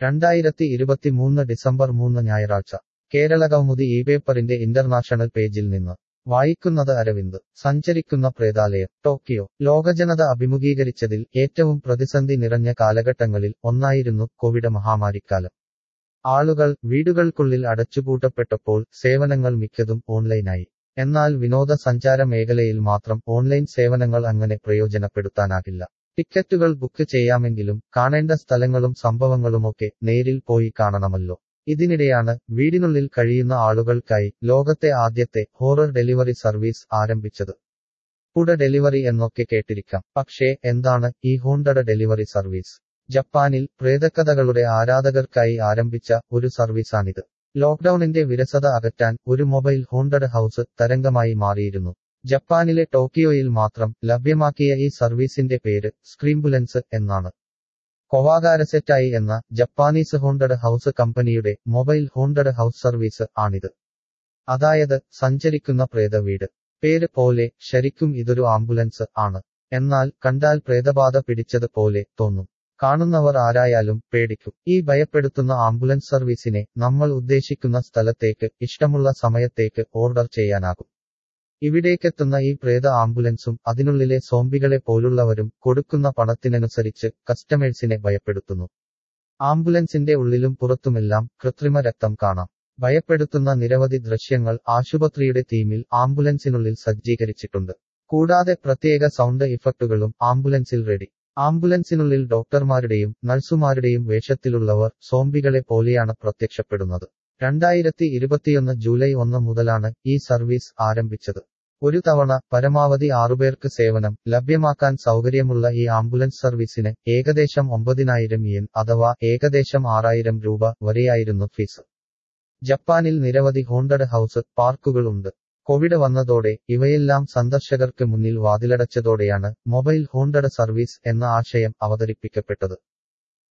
രണ്ടായിരത്തി ഇരുപത്തിമൂന്ന് ഡിസംബർ മൂന്ന് ഞായറാഴ്ച കേരള കൗമുദി ഈ പേപ്പറിന്റെ ഇന്റർനാഷണൽ പേജിൽ നിന്ന് വായിക്കുന്നത് അരവിന്ദ് സഞ്ചരിക്കുന്ന പ്രേതാലയം ടോക്കിയോ ലോകജനത അഭിമുഖീകരിച്ചതിൽ ഏറ്റവും പ്രതിസന്ധി നിറഞ്ഞ കാലഘട്ടങ്ങളിൽ ഒന്നായിരുന്നു കോവിഡ് മഹാമാരിക്കാലം ആളുകൾ വീടുകൾക്കുള്ളിൽ അടച്ചുപൂട്ടപ്പെട്ടപ്പോൾ സേവനങ്ങൾ മിക്കതും ഓൺലൈനായി എന്നാൽ വിനോദസഞ്ചാര മേഖലയിൽ മാത്രം ഓൺലൈൻ സേവനങ്ങൾ അങ്ങനെ പ്രയോജനപ്പെടുത്താനാകില്ല ടിക്കറ്റുകൾ ബുക്ക് ചെയ്യാമെങ്കിലും കാണേണ്ട സ്ഥലങ്ങളും സംഭവങ്ങളുമൊക്കെ നേരിൽ പോയി കാണണമല്ലോ ഇതിനിടെയാണ് വീടിനുള്ളിൽ കഴിയുന്ന ആളുകൾക്കായി ലോകത്തെ ആദ്യത്തെ ഹോറർ ഡെലിവറി സർവീസ് ആരംഭിച്ചത് ഫുഡ് ഡെലിവറി എന്നൊക്കെ കേട്ടിരിക്കാം പക്ഷേ എന്താണ് ഈ ഹോണ്ടഡ് ഡെലിവറി സർവീസ് ജപ്പാനിൽ പ്രേതകഥകളുടെ ആരാധകർക്കായി ആരംഭിച്ച ഒരു സർവീസാണിത് ലോക്ഡൌണിന്റെ വിരസത അകറ്റാൻ ഒരു മൊബൈൽ ഹോണ്ടഡ് ഹൌസ് തരംഗമായി മാറിയിരുന്നു ജപ്പാനിലെ ടോക്കിയോയിൽ മാത്രം ലഭ്യമാക്കിയ ഈ സർവീസിന്റെ പേര് സ്ക്രീംബുലൻസ് എന്നാണ് കൊവാഗാരസെറ്റായി എന്ന ജപ്പാനീസ് ഹോണ്ടഡ് ഹൌസ് കമ്പനിയുടെ മൊബൈൽ ഹോണ്ടഡ് ഹൌസ് സർവീസ് ആണിത് അതായത് സഞ്ചരിക്കുന്ന പ്രേത വീട് പേര് പോലെ ശരിക്കും ഇതൊരു ആംബുലൻസ് ആണ് എന്നാൽ കണ്ടാൽ പ്രേതബാധ പിടിച്ചത് പോലെ തോന്നും കാണുന്നവർ ആരായാലും പേടിക്കും ഈ ഭയപ്പെടുത്തുന്ന ആംബുലൻസ് സർവീസിനെ നമ്മൾ ഉദ്ദേശിക്കുന്ന സ്ഥലത്തേക്ക് ഇഷ്ടമുള്ള സമയത്തേക്ക് ഓർഡർ ചെയ്യാനാകും ഇവിടേക്കെത്തുന്ന ഈ പ്രേത ആംബുലൻസും അതിനുള്ളിലെ സോംബികളെ പോലുള്ളവരും കൊടുക്കുന്ന പണത്തിനനുസരിച്ച് കസ്റ്റമേഴ്സിനെ ഭയപ്പെടുത്തുന്നു ആംബുലൻസിന്റെ ഉള്ളിലും പുറത്തുമെല്ലാം കൃത്രിമ രക്തം കാണാം ഭയപ്പെടുത്തുന്ന നിരവധി ദൃശ്യങ്ങൾ ആശുപത്രിയുടെ തീമിൽ ആംബുലൻസിനുള്ളിൽ സജ്ജീകരിച്ചിട്ടുണ്ട് കൂടാതെ പ്രത്യേക സൗണ്ട് ഇഫക്റ്റുകളും ആംബുലൻസിൽ റെഡി ആംബുലൻസിനുള്ളിൽ ഡോക്ടർമാരുടെയും നഴ്സുമാരുടെയും വേഷത്തിലുള്ളവർ സോംബികളെ പോലെയാണ് പ്രത്യക്ഷപ്പെടുന്നത് രണ്ടായിരത്തി ഇരുപത്തിയൊന്ന് ജൂലൈ ഒന്ന് മുതലാണ് ഈ സർവീസ് ആരംഭിച്ചത് ഒരു തവണ പരമാവധി ആറുപേർക്ക് സേവനം ലഭ്യമാക്കാൻ സൗകര്യമുള്ള ഈ ആംബുലൻസ് സർവീസിന് ഏകദേശം ഒമ്പതിനായിരം yen അഥവാ ഏകദേശം ആറായിരം രൂപ വരെയായിരുന്നു ഫീസ് ജപ്പാനിൽ നിരവധി ഹോണ്ടഡ് ഹൌസ് പാർക്കുകൾ ഉണ്ട് കോവിഡ് വന്നതോടെ ഇവയെല്ലാം സന്ദർശകർക്ക് മുന്നിൽ വാതിലടച്ചതോടെയാണ് മൊബൈൽ ഹോണ്ടഡ് സർവീസ് എന്ന ആശയം അവതരിപ്പിക്കപ്പെട്ടത്